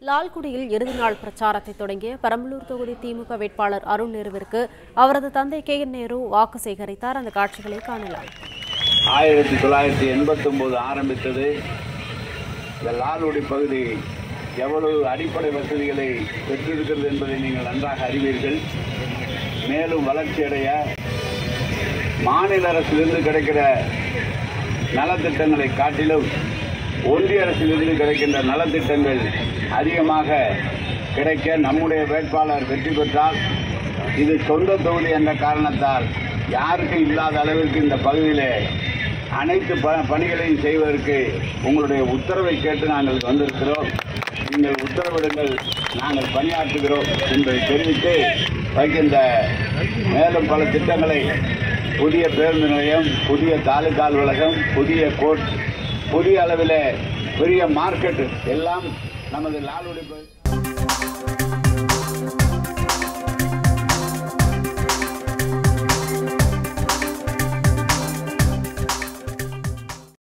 லால்குடியில் இறுதி நாள் பிரச்சாரத்தை தொடங்கிய பெரம்பலூர் தொகுதி திமுக வேட்பாளர் அருண் நேருவிற்கு அவரது தந்தை கே என் நேரு வாக்கு சேகரித்தார் அந்த காட்சிகளை காணலாம் ஆயிரத்தி தொள்ளாயிரத்தி எண்பத்தி ஒன்பது ஆரம்பித்தது இந்த லால்குடி பகுதி எவ்வளவு அடிப்படை வசதிகளை பெற்றிருக்கிறது என்பதை நீங்கள் நன்றாக அறிவீர்கள் மேலும் வளர்ச்சியடைய மாநில அரசிலிருந்து கிடைக்கிற நலத்திட்டங்களை காட்டிலும் ஒன்றிய அரசிலிருந்து கிடைக்கின்ற நலத்திட்டங்கள் அதிகமாக கிடைக்க நம்முடைய வேட்பாளர் வெற்றி பெற்றால் இது சொந்த தொகுதி என்ற காரணத்தால் யாருக்கும் இல்லாத அளவிற்கு இந்த பகுதியிலே அனைத்து ப பணிகளையும் செய்வதற்கு உங்களுடைய உத்தரவை கேட்டு நாங்கள் வந்திருக்கிறோம் நீங்கள் உத்தரவிடுங்கள் நாங்கள் பணியாற்றுகிறோம் என்பதை தெரிவித்து வைக்கின்ற மேலும் பல திட்டங்களை புதிய பேருந்து நிலையம் புதிய தாலுகா அலுவலகம் புதிய கோர்ட் புதிய அளவில் பெரிய மார்க்கெட் எல்லாம் நமது லாலுடி பகுதி